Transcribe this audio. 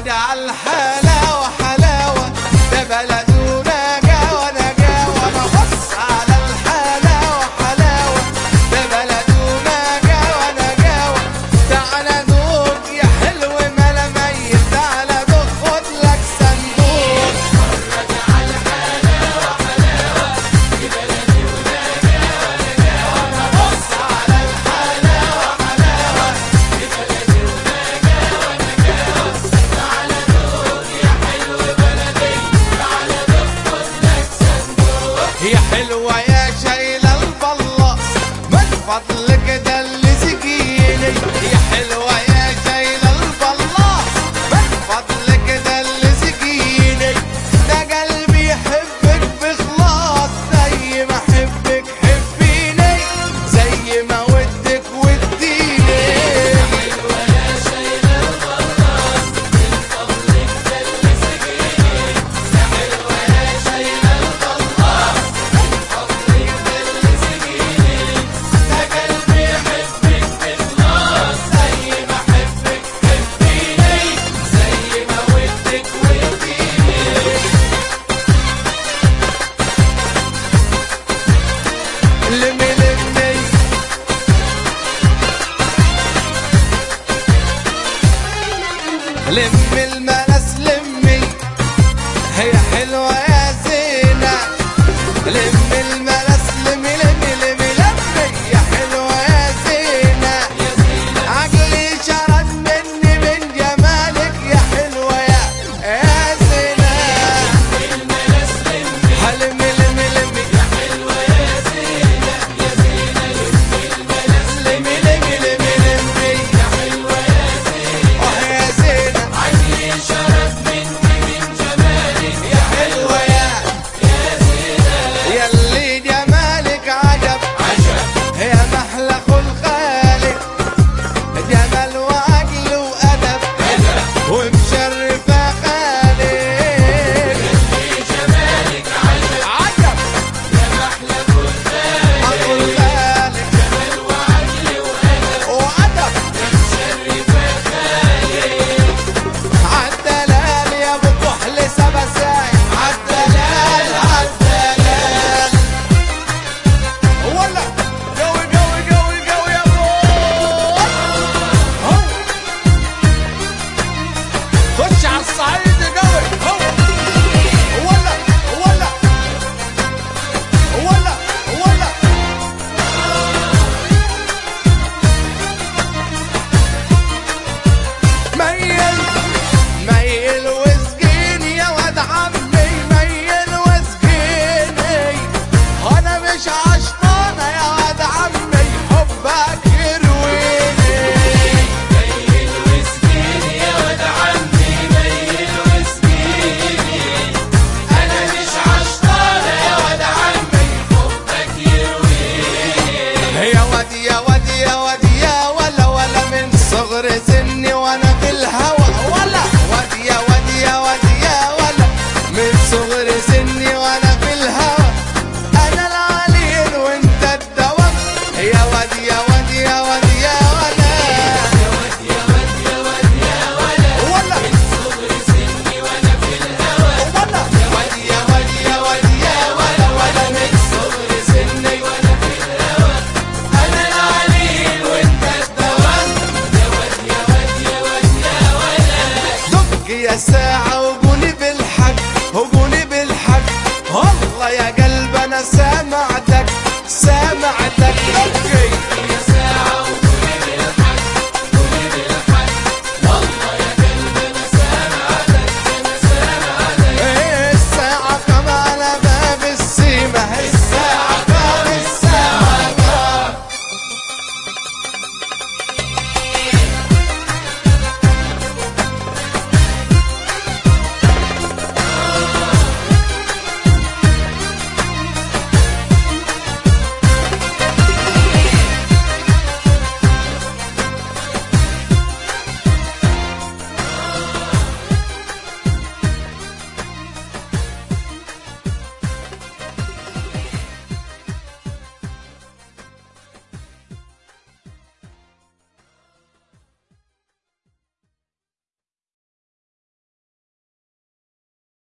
تعال على الحلاوة حلاوة ده بلدنا جاوة نجاوة أنا بص على الحلاوة حلاوة ده بلدنا جاوة نجاوة تعالى دوق يا حلو ملا ميت تعالى دوق خد لك صندوق بص على الحلاوة حلاوة يا حلوة يا شايلة البلاص من فضلك ده اللي سقيني يا حلوة يا شايلة البلاص من فضلك ده اللي سقيني ده قلبي يحبك بخلاص زي ما احبك حبيني زي ما ودك وديني ده قلبي يحبك بخلاص زي ما احبك حبيني زي ما ودك وديني لمي لمي لم الماء